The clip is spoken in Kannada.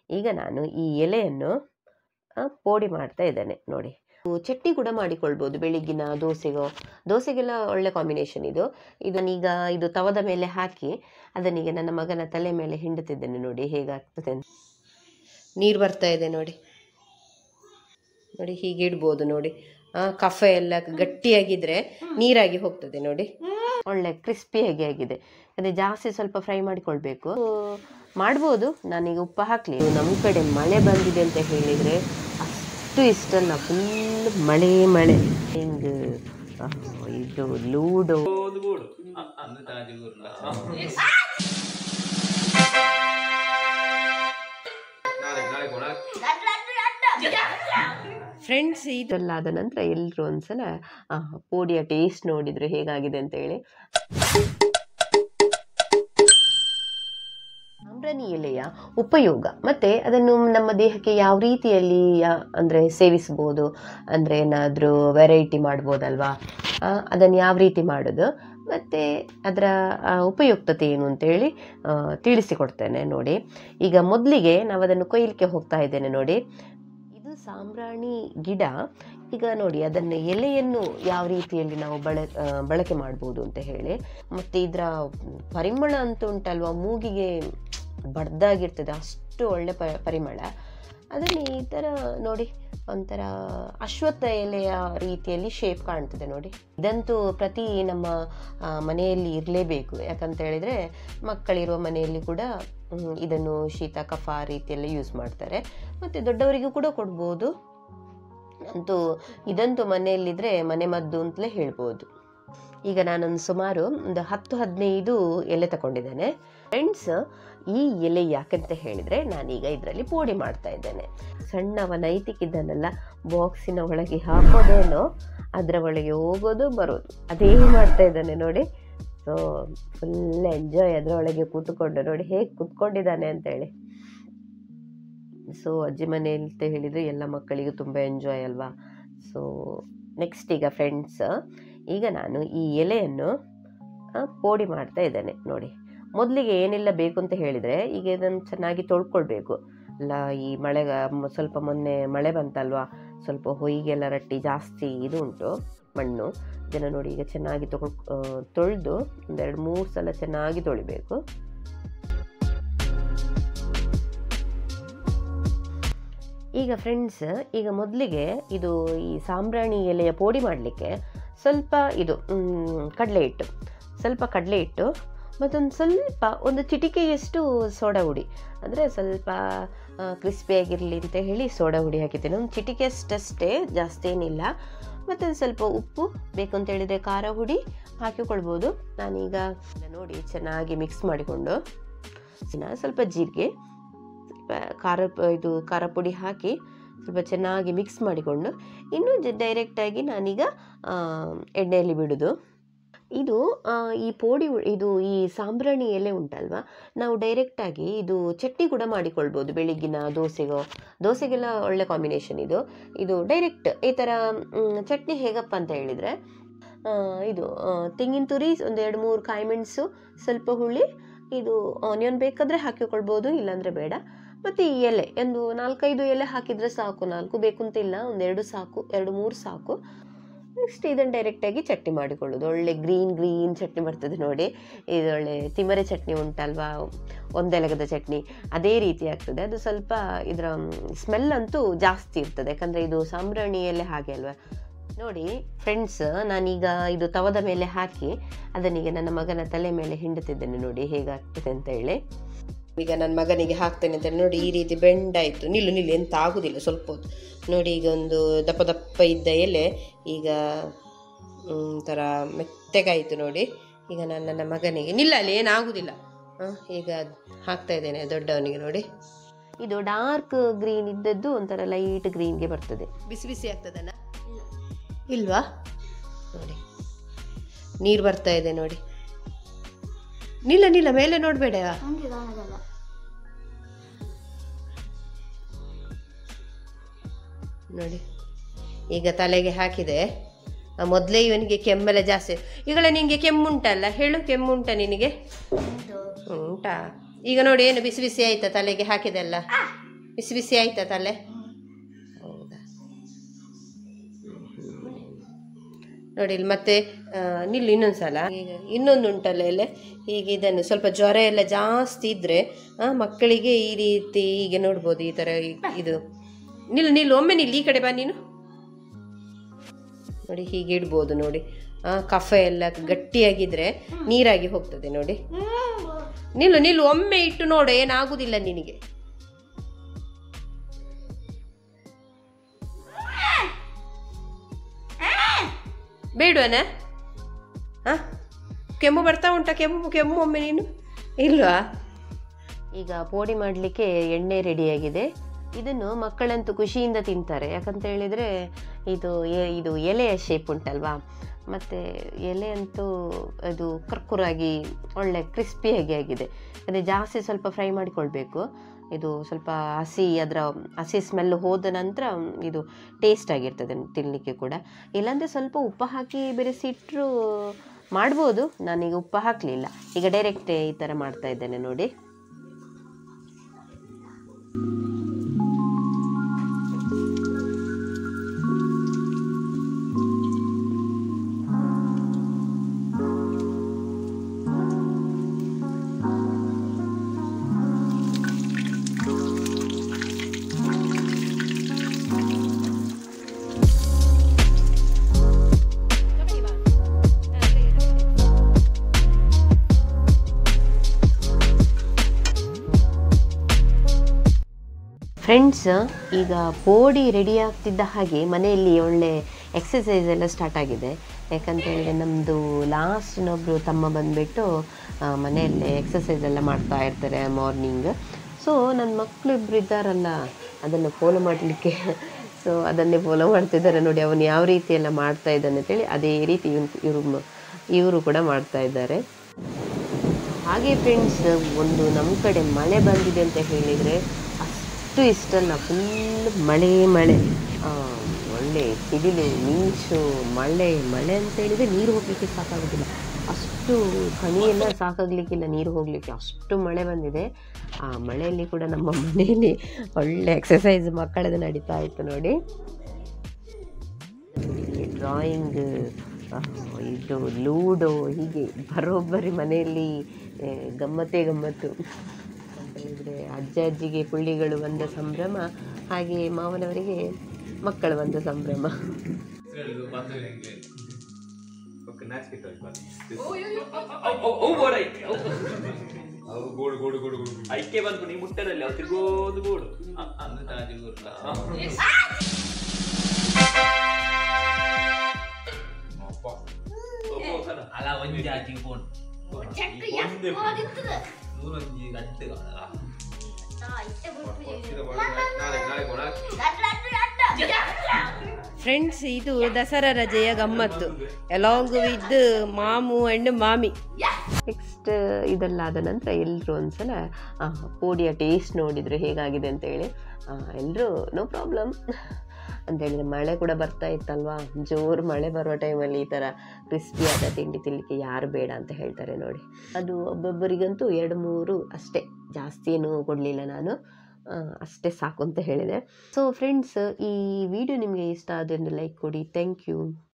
ಈಗ ನಾನು ಈ ಎಲೆಯನ್ನು ಆ, ಪೋಡಿ ಮಾಡ್ತಾ ಇದ್ದೇನೆ ನೋಡಿ ಚಟ್ನಿ ಕೂಡ ಮಾಡಿಕೊಳ್ಬೋದು ಬೆಳಿಗ್ಗಿನ ದೋಸೆಗೋ ದೋಸೆಗೆಲ್ಲ ಒಳ್ಳೆ ಕಾಂಬಿನೇಷನ್ ಇದು ಇದನ್ನೀಗ ಇದು ತವದ ಮೇಲೆ ಹಾಕಿ ಅದನ್ನೀಗ ನನ್ನ ಮಗನ ತಲೆ ಮೇಲೆ ಹಿಂಡುತ್ತಿದ್ದೇನೆ ನೋಡಿ ಹೇಗಾಗ್ತದೆ ಅಂತ ನೀರು ಬರ್ತಾ ಇದೆ ನೋಡಿ ನೋಡಿ ಹೀಗೆ ಇಡ್ಬೋದು ನೋಡಿ ಆ ಕಫ ಎಲ್ಲ ಗಟ್ಟಿಯಾಗಿದ್ರೆ ನೀರಾಗಿ ಹೋಗ್ತದೆ ನೋಡಿ ಒಳ್ಳೆ ಕ್ರಿಸ್ಪಿಯಾಗಿ ಆಗಿದೆ ಅದೇ ಜಾಸ್ತಿ ಸ್ವಲ್ಪ ಫ್ರೈ ಮಾಡಿಕೊಳ್ಬೇಕು ಮಾಡ್ಬೋದು ನಾನೀಗ ಉಪ್ಪು ಹಾಕಲಿ ನಮ್ಮ ಕಡೆ ಮಳೆ ಬಂದಿದೆ ಅಂತ ಹೇಳಿದರೆ ಅಷ್ಟು ಇಷ್ಟ ಅಲ್ಲ ಫುಲ್ ಮಳೆ ಮಳೆ ಹಿಂಗೆ ಆ, ಇದು ಲೂಡೋ ಫ್ರೆಂಡ್ಸ್ ಇದೆಲ್ಲ ಆದ ನಂತರ ಎಲ್ಲರೂ ಒಂದ್ಸಲ ಆ, ಪೋಡಿಯ ಟೇಸ್ಟ್ ನೋಡಿದ್ರು ಹೇಗಾಗಿದೆ ಅಂತ ಹೇಳಿ ಸಾಂಬ್ರಾಣಿ ಎಲೆಯ ಉಪಯೋಗ ಮತ್ತೆ ಅದನ್ನು ನಮ್ಮ ದೇಹಕ್ಕೆ ಯಾವ ರೀತಿಯಲ್ಲಿ ಯಾ- ಅಂದ್ರೆ ಸೇವಿಸ್ಬೋದು ಅಂದ್ರೆ ಏನಾದರೂ ವೆರೈಟಿ ಮಾಡ್ಬೋದಲ್ವಾ ಆ, ಅದನ್ನು ಯಾವ ರೀತಿ ಮಾಡೋದು ಮತ್ತೆ ಅದರ ಆ, ಉಪಯುಕ್ತತೆ ಏನು ಅಂತೇಳಿ ಆ, ತಿಳಿಸಿಕೊಡ್ತೇನೆ ನೋಡಿ ಈಗ ಮೊದಲಿಗೆ ನಾವು ಅದನ್ನು ಕೊಯ್ಲಿಕ್ಕೆ ಹೋಗ್ತಾ ಇದ್ದೇನೆ ನೋಡಿ ಇದು ಸಾಂಬ್ರಾಣಿ ಗಿಡ ಈಗ ನೋಡಿ ಅದನ್ನು ಎಲೆಯನ್ನು ಯಾವ ರೀತಿಯಲ್ಲಿ ನಾವು ಬಳ ಆ, ಬಳಕೆ ಮಾಡ್ಬೋದು ಅಂತ ಹೇಳಿ ಮತ್ತು ಇದರ ಪರಿಮಳ ಅಂತ ಉಂಟಲ್ವಾ ಮೂಗಿಗೆ ಬಡ್ದಾಗಿರ್ತದೆ ಅಷ್ಟು ಒಳ್ಳೆ ಪ ಪರಿಮಳ ಅದನ್ನು ಈ ಥರ ನೋಡಿ ಒಂಥರ ಅಶ್ವತ್ಥ ಎಲೆಯ ರೀತಿಯಲ್ಲಿ ಶೇಪ್ ಕಾಣ್ತದೆ ನೋಡಿ ಇದಂತೂ ಪ್ರತಿ ನಮ್ಮ ಆ, ಮನೆಯಲ್ಲಿ ಇರಲೇಬೇಕು ಯಾಕಂತ ಹೇಳಿದರೆ ಮಕ್ಕಳಿರುವ ಮನೆಯಲ್ಲಿ ಕೂಡ ಹ್ಮ್, ಇದನ್ನು ಶೀತ ಕಫ ಆ ರೀತಿಯಲ್ಲಿ ಯೂಸ್ ಮಾಡ್ತಾರೆ ಮತ್ತು ದೊಡ್ಡವರಿಗೂ ಕೂಡ ಕೊಡ್ಬೋದು ಅಂತೂ ಇದಂತೂ ಮನೆಯಲ್ಲಿದ್ದರೆ ಮನೆ ಮದ್ದು ಅಂತಲೇ ಹೇಳ್ಬೋದು ಈಗ ನಾನೊಂದು ಸುಮಾರು ಒಂದು ಹತ್ತು ಹದಿನೈದು ಎಲೆ ತಗೊಂಡಿದ್ದೇನೆ ಫ್ರೆಂಡ್ಸ್ ಈ ಎಲೆ ಯಾಕಂತ ಹೇಳಿದರೆ ನಾನೀಗ ಇದರಲ್ಲಿ ಪೋಡಿ ಮಾಡ್ತಾ ಇದ್ದೇನೆ ಸಣ್ಣವ ನೈತಿಕ್ಕಿದ್ದನ್ನೆಲ್ಲ ಬಾಕ್ಸಿನ ಒಳಗೆ ಹಾಕೋದೇನೋ ಅದರ ಒಳಗೆ ಹೋಗೋದು ಬರೋದು ಅದೇ ಮಾಡ್ತಾ ಇದ್ದಾನೆ ನೋಡಿ ಸೊ ಫುಲ್ ಎಂಜಾಯ್ ಅದರೊಳಗೆ ಕೂತ್ಕೊಂಡು ನೋಡಿ ಹೇಗೆ ಕೂತ್ಕೊಂಡಿದ್ದಾನೆ ಅಂತೇಳಿ ಸೊ ಅಜ್ಜಿ ಮನೆಯಲ್ಲಿ ಅಂತ ಹೇಳಿದರೆ ಎಲ್ಲ ಮಕ್ಕಳಿಗೂ ತುಂಬ ಎಂಜಾಯ್ ಅಲ್ವಾ ಸೊ ನೆಕ್ಸ್ಟ್ ಈಗ ಫ್ರೆಂಡ್ಸ್ ಈಗ ನಾನು ಈ ಎಲೆಯನ್ನು ಆ, ಪೋಡಿ ಮಾಡ್ತಾ ಇದ್ದೇನೆ ನೋಡಿ ಮೊದಲಿಗೆ ಏನೆಲ್ಲ ಬೇಕು ಅಂತ ಹೇಳಿದರೆ ಈಗ ಇದನ್ನು ಚೆನ್ನಾಗಿ ತೊಳ್ಕೊಳ್ಬೇಕು ಎಲ್ಲ ಈ ಮಳೆ ಸ್ವಲ್ಪ ಮೊನ್ನೆ ಮಳೆ ಬಂತಲ್ವಾ ಸ್ವಲ್ಪ ಹೊಯ್ಗೆಲ್ಲ ರಟ್ಟಿ ಜಾಸ್ತಿ ಇದು ಉಂಟು ಮಣ್ಣು ಇದನ್ನು ನೋಡಿ ಈಗ ಚೆನ್ನಾಗಿ ತೊಗೊಳ್ ತೊಳೆದು ಒಂದೆರಡು ಮೂರು ಸಲ ಚೆನ್ನಾಗಿ ತೊಳಿಬೇಕು ಈಗ ಫ್ರೆಂಡ್ಸ್ ಈಗ ಮೊದಲಿಗೆ ಇದು ಈ ಸಾಂಬ್ರಾಣಿ ಎಲೆಯ ಪೋಡಿ ಮಾಡಲಿಕ್ಕೆ ಸ್ವಲ್ಪ ಇದು ಮ್, ಕಡಲೆ ಹಿಟ್ಟು ಸ್ವಲ್ಪ ಕಡಲೆ ಹಿಟ್ಟು ಮತ್ತೊಂದು ಸ್ವಲ್ಪ ಒಂದು ಚಿಟಿಕೆಯಷ್ಟು ಸೋಡಾ ಹುಡಿ ಅಂದರೆ ಸ್ವಲ್ಪ ಕ್ರಿಸ್ಪಿಯಾಗಿರಲಿ ಅಂತ ಹೇಳಿ ಸೋಡಾ ಹುಡಿ ಹಾಕಿದ್ದೇನೆ ಒಂದು ಚಿಟಿಕೆ ಅಷ್ಟಷ್ಟೇ ಜಾಸ್ತಿ ಏನಿಲ್ಲ ಮತ್ತೊಂದು ಸ್ವಲ್ಪ ಉಪ್ಪು ಬೇಕು ಅಂತ ಹೇಳಿದರೆ ಖಾರ ಹುಡಿ ಹಾಕಿಕೊಳ್ಬೋದು ನಾನೀಗ ಇದನ್ನ ನೋಡಿ ಚೆನ್ನಾಗಿ ಮಿಕ್ಸ್ ಮಾಡಿಕೊಂಡು ಇನ್ನು ಸ್ವಲ್ಪ ಜೀರಿಗೆ ಸ್ವಲ್ಪ ಖಾರ ಪ- ಇದು ಖಾರ ಪುಡಿ ಹಾಕಿ ಸ್ವಲ್ಪ ಚೆನ್ನಾಗಿ ಮಿಕ್ಸ್ ಮಾಡಿಕೊಂಡು ಇನ್ನು ಜ ಡೈರೆಕ್ಟಾಗಿ ನಾನೀಗ ಆ, ಎಣ್ಣೆಯಲ್ಲಿ ಬಿಡೋದು ಇದು ಆ, ಈ ಪೋಡಿ ಉ- ಇದು ಈ ಸಾಂಬ್ರಾಣಿ ಎಲೆ ಉಂಟಲ್ವಾ ನಾವು ಡೈರೆಕ್ಟಾಗಿ ಇದು ಚಟ್ನಿ ಕೂಡ ಮಾಡಿಕೊಳ್ಬೋದು ಬೆಳಿಗ್ಗಿನ ದೋಸೆಗೋ ದೋಸೆಗೆಲ್ಲ ಒಳ್ಳೆ ಕಾಂಬಿನೇಷನ್ ಇದು ಇದು ಡೈರೆಕ್ಟ್ ಈ ಥರ ಮ್, ಚಟ್ನಿ ಹೇಗಪ್ಪ ಅಂತ ಹೇಳಿದರೆ ಇದು ಆ, ತೆಂಗಿನ ತುರಿ ಒಂದು ಎರಡು ಮೂರು ಕಾಯಿ ಮೆಣಸು ಸ್ವಲ್ಪ ಹುಳಿ ಇದು ಆನಿಯನ್ ಬೇಕಾದರೆ ಹಾಕಿಕೊಳ್ಬೋದು ಇಲ್ಲಾಂದರೆ ಬೇಡ ಮತ್ತು ಈ ಎಲೆ ಒಂದು ನಾಲ್ಕೈದು ಎಲೆ ಹಾಕಿದರೆ ಸಾಕು ನಾಲ್ಕು ಬೇಕು ಅಂತಿಲ್ಲ ಒಂದೆರಡು ಸಾಕು ಎರಡು ಮೂರು ಸಾಕು ನೆಕ್ಸ್ಟ್ ಇದನ್ನು ಡೈರೆಕ್ಟಾಗಿ ಚಟ್ನಿ ಮಾಡಿಕೊಳ್ಳೋದು ಒಳ್ಳೆ ಗ್ರೀನ್ ಗ್ರೀನ್ ಚಟ್ನಿ ಬರ್ತದೆ ನೋಡಿ ಇದು ಒಳ್ಳೆ ತಿಮರೆ ಚಟ್ನಿ ಉಂಟಲ್ವಾ ಒಂದೆಲಗದ ಚಟ್ನಿ ಅದೇ ರೀತಿ ಆಗ್ತದೆ ಅದು ಸ್ವಲ್ಪ ಇದರ ಸ್ಮೆಲ್ ಅಂತೂ ಜಾಸ್ತಿ ಇರ್ತದೆ ಯಾಕಂದರೆ ಇದು ಸಾಂಬ್ರಾಣಿ ಎಲೆ ಹಾಗೆ ಅಲ್ವಾ ನೋಡಿ ಫ್ರೆಂಡ್ಸ್ ನಾನೀಗ ಇದು ತವದ ಮೇಲೆ ಹಾಕಿ ಅದನ್ನೀಗ ನನ್ನ ಮಗನ ತಲೆ ಮೇಲೆ ಹಿಂಡುತ್ತಿದ್ದೇನೆ ನೋಡಿ ಹೇಗಾಗ್ತದೆ ಅಂತ ಹೇಳಿ ಈಗ ನನ್ನ ಮಗನಿಗೆ ಹಾಕ್ತೇನೆ ಅಂತ ನೋಡಿ ಈ ರೀತಿ ಬೆಂಡಾಯಿತು ನಿಲ್ಲು ನಿಲ್ಲು ಎಂತ ಆಗುದಿಲ್ಲ ಸ್ವಲ್ಪ ಹೊತ್ತು ನೋಡಿ ಈಗ ಒಂದು ದಪ್ಪ ದಪ್ಪ ಇದ್ದ ಎಲೆ ಈಗ ಒಂಥರ ಮೆತ್ತಗಾಯಿತು ನೋಡಿ ಈಗ ನಾನು ನನ್ನ ಮಗನಿಗೆ ನಿಲ್ಲ ಅಲ್ಲಿ ಏನಾಗುದಿಲ್ಲ ಹಾಂ ಈಗ ಹಾಕ್ತಾ ಇದ್ದೇನೆ ದೊಡ್ಡವನಿಗೆ ನೋಡಿ ಇದು ಡಾರ್ಕ್ ಗ್ರೀನ್ ಇದ್ದದ್ದು ಒಂಥರ ಲೈಟ್ ಗ್ರೀನ್ಗೆ ಬರ್ತದೆ ಬಿಸಿ ಬಿಸಿ ಆಗ್ತದಲ್ಲ ಇಲ್ವಾ ನೋಡಿ ನೀರು ಬರ್ತಾ ಇದೆ ನೋಡಿ ನಿಲ್ಲ ನಿಲ್ಲ ಮೇಲೆ ನೋಡಬೇಡ ಹಂಗೆ ಕಾಣೋದಲ್ಲ ನೋಡಿ ಈಗ ತಲೆಗೆ ಹಾಕಿದೆ ಆ, ಮೊದಲೇ ಇವನಿಗೆ ಕೆಮ್ಮೆಲ್ಲ ಜಾಸ್ತಿ ಈಗಲೇ ನಿನಗೆ ಕೆಮ್ಮುಂಟಲ್ಲ ಹೇಳು ಕೆಮ್ಮುಂಟ ನಿನಗೆ ಉಂಟು ಉಂಟಾ ಈಗ ನೋಡಿ ಏನು ಬಿಸಿ ಬಿಸಿ ಆಯ್ತಾ ತಲೆಗೆ ಹಾಕಿದೆಲ್ಲ ಬಿಸಿ ಬಿಸಿ ಆಯ್ತಾ ತಲೆ ಹೌದಾ ನೋಡಿ ಇಲ್ಲಿ ಮತ್ತೆ ಆ, ನಿಲ್ಲು ಇನ್ನೊಂದು ಸಲ ಈಗ ಇನ್ನೊಂದು ಉಂಟಲ್ಲ ಎಲೆ ಹೀಗೆ ಇದನ್ನು ಸ್ವಲ್ಪ ಜ್ವರ ಎಲ್ಲ ಜಾಸ್ತಿ ಇದ್ದರೆ ಮಕ್ಕಳಿಗೆ ಈ ರೀತಿ ಹೀಗೆ ನೋಡ್ಬೋದು ಈ ಥರ ಇ- ಇದು ನಿಲ್ಲು ನಿಲ್ಲು ಒಮ್ಮೆ ನಿಲ್ಲು ಈ ಕಡೆ ಬಾ ನೀನು ನೋಡಿ ಹೀಗೆ ಇಡ್ಬೋದು ನೋಡಿ ಆ, ಕಫ ಎಲ್ಲ ಗಟ್ಟಿಯಾಗಿದ್ರೆ ನೀರಾಗಿ ಹೋಗ್ತದೆ ನೋಡಿ ನಿಲ್ಲು ನಿಲ್ಲು ಒಮ್ಮೆ ಇಟ್ಟು ನೋಡು ಏನಾಗುದಿಲ್ಲ ನಿನಗೆ ಬೇಡವನ ಹಾ ಕೆಮ್ಮು ಬರ್ತಾ ಉಂಟಾ ಕೆಮ್ಮು ಕೆಮ್ಮು ಒಮ್ಮೆ ನೀನು ಇಲ್ವಾ ಈಗ ಪೋಡಿ ಮಾಡಲಿಕ್ಕೆ ಎಣ್ಣೆ ರೆಡಿಯಾಗಿದೆ ಇದನ್ನು ಮಕ್ಕಳಂತೂ ಖುಷಿಯಿಂದ ತಿಂತಾರೆ ಯಾಕಂತ ಹೇಳಿದರೆ ಇದು ಎ- ಇದು ಎಲೆಯ ಶೇಪ್ ಉಂಟಲ್ವಾ ಮತ್ತು ಎಲೆ ಅಂತೂ ಅದು ಕರ್ಕುರಾಗಿ ಒಳ್ಳೆ ಕ್ರಿಸ್ಪಿಯಾಗಿ ಆಗಿದೆ ಅದೇ ಜಾಸ್ತಿ ಸ್ವಲ್ಪ ಫ್ರೈ ಮಾಡಿಕೊಳ್ಬೇಕು ಇದು ಸ್ವಲ್ಪ ಹಸಿ ಅದರ ಹಸಿ ಸ್ಮೆಲ್ ಹೋದ ನಂತರ ಇದು ಟೇಸ್ಟ್ ಆಗಿರ್ತದೆ ತಿನ್ನಲಿಕ್ಕೆ ಕೂಡ ಇಲ್ಲಾಂದರೆ ಸ್ವಲ್ಪ ಉಪ್ಪು ಹಾಕಿ ಬೆರೆಸಿಟ್ರು ಮಾಡ್ಬೋದು ನಾನೀಗ ಉಪ್ಪು ಹಾಕಲಿಲ್ಲ ಈಗ ಡೈರೆಕ್ಟ್ ಈ ಥರ ಮಾಡ್ತಾ ಇದ್ದೇನೆ ನೋಡಿ ಫ್ರೆಂಡ್ಸ್ ಈಗ ಪೋಡಿ ರೆಡಿ ಆಗ್ತಿದ್ದ ಹಾಗೆ ಮನೆಯಲ್ಲಿ ಒಳ್ಳೆ ಎಕ್ಸಸೈಸ್ ಎಲ್ಲ ಸ್ಟಾರ್ಟ್ ಆಗಿದೆ ಯಾಕಂತ ಹೇಳಿದ್ರೆ ನಮ್ಮದು ಲಾಸ್ಟ್ನೊಬ್ಬರು ತಮ್ಮ ಬಂದುಬಿಟ್ಟು ಮನೆಯಲ್ಲೇ ಎಕ್ಸಸೈಸ್ ಎಲ್ಲ ಮಾಡ್ತಾ ಇರ್ತಾರೆ ಮಾರ್ನಿಂಗ್ ಸೊ ನನ್ನ ಮಕ್ಕಳು ಇಬ್ಬರು ಇದ್ದಾರಲ್ಲ ಅದನ್ನು ಫಾಲೋ ಮಾಡಲಿಕ್ಕೆ ಸೊ ಅದನ್ನೇ ಫಾಲೋ ಮಾಡ್ತಿದ್ದಾರೆ ನೋಡಿ ಅವನು ಯಾವ ರೀತಿ ಎಲ್ಲ ಮಾಡ್ತಾ ಇದ್ದಾನೆ ಅಂತೇಳಿ ಅದೇ ರೀತಿ ಇವ್ನು ಇವರು ಇವರು ಕೂಡ ಮಾಡ್ತಾ ಇದ್ದಾರೆ ಹಾಗೆ ಫ್ರೆಂಡ್ಸ್ ಒಂದು ನಮ್ಮ ಕಡೆ ಮಳೆ ಬಂದಿದೆ ಅಂತ ಹೇಳಿದರೆ ಅಷ್ಟು ಇಷ್ಟಲ್ಲ ಫುಲ್ ಮಳೆ ಮಳೆ ಆ, ಒಳ್ಳೆ ಸಿಡಿಲು ಮಿಂಚು ಮಳೆ ಮಳೆ ಅಂತ ಹೇಳಿದರೆ ನೀರು ಹೋಗಲಿಕ್ಕೆ ಸಾಕಾಗೋದಿಲ್ಲ ಅಷ್ಟು ಕಣಿಯೆಲ್ಲ ಸಾಕಾಗಲಿಕ್ಕಿಲ್ಲ ನೀರು ಹೋಗಲಿಕ್ಕೆ ಅಷ್ಟು ಮಳೆ ಬಂದಿದೆ ಆ ಮಳೆಯಲ್ಲಿ ಕೂಡ ನಮ್ಮ ಮನೆಯಲ್ಲಿ ಒಳ್ಳೆ ಎಕ್ಸಸೈಸ್ ಮಕ್ಕಳದ್ದು ನಡೀತಾ ಇತ್ತು ನೋಡಿ ಡ್ರಾಯಿಂಗ್ ಇದು ಲೂಡೋ ಹೀಗೆ ಬರೋಬ್ಬರಿ ಮನೆಯಲ್ಲಿ ಆ, ಗಮ್ಮತ್ತೇ ಗಮ್ಮತ್ತು ಅಂತ ಹೇಳಿದರೆ ಅಜ್ಜ ಅಜ್ಜಿಗೆ ಪುಳ್ಳಿಗಳು ಬಂದ ಸಂಭ್ರಮ ಹಾಗೆ ಮಾವನವರಿಗೆ ಮಕ್ಕಳು ಬಂದ ಸಂಭ್ರಮ ಐಕೆ ಬಂತು ನೀವು ಮುಟ್ಟದಲ್ಲಿ ಅವು ತಿರ್ಗೋದು ಗೋಡು ಅಲ ಒಂಜಿ ಆಚಿ ಫೋನ್ ನೂರೊಂಜಿ ಗಂಟೆ ಫ್ರೆಂಡ್ಸ್ ಇದು ದಸರಾ ರಜೆಯ ಗಮ್ಮತ್ತು ಅಲಾಂಗ್ ವಿತ್ ಮಾಮು ಆ್ಯಂಡ್ ಮಾಮಿ ನೆಕ್ಸ್ಟ್ ಇದೆಲ್ಲ ಆದ ನಂತರ ಎಲ್ಲರೂ ಒಂದ್ಸಲ ಆ, ಪೋಡಿಯ ಟೇಸ್ಟ್ ನೋಡಿದ್ರು ಹೇಗಾಗಿದೆ ಅಂತೇಳಿ ಎಲ್ಲರೂ ನೋ ಪ್ರಾಬ್ಲಮ್ ಅಂತ ಹೇಳಿದ್ರೆ ಮಳೆ ಕೂಡ ಬರ್ತಾ ಇತ್ತಲ್ವಾ ಜೋರು ಮಳೆ ಬರುವ ಟೈಮಲ್ಲಿ ಈ ಥರ ಕ್ರಿಸ್ಪಿಯಾದ ತಿಂಡಿ ತಿನ್ನಲಿಕ್ಕೆ ಯಾರು ಬೇಡ ಅಂತ ಹೇಳ್ತಾರೆ ನೋಡಿ ಅದು ಒಬ್ಬೊಬ್ಬರಿಗಂತೂ ಎರಡು ಮೂರು ಅಷ್ಟೇ ಜಾಸ್ತಿ ಏನು ಕೊಡಲಿಲ್ಲ ನಾನು ಆ, ಅಷ್ಟೇ ಸಾಕು ಅಂತ ಹೇಳಿದೆ ಸೊ ಫ್ರೆಂಡ್ಸ್ ಈ ವಿಡಿಯೋ ನಿಮಗೆ ಇಷ್ಟ ಆದ್ರೆ ಲೈಕ್ ಕೊಡಿ ಥ್ಯಾಂಕ್ ಯು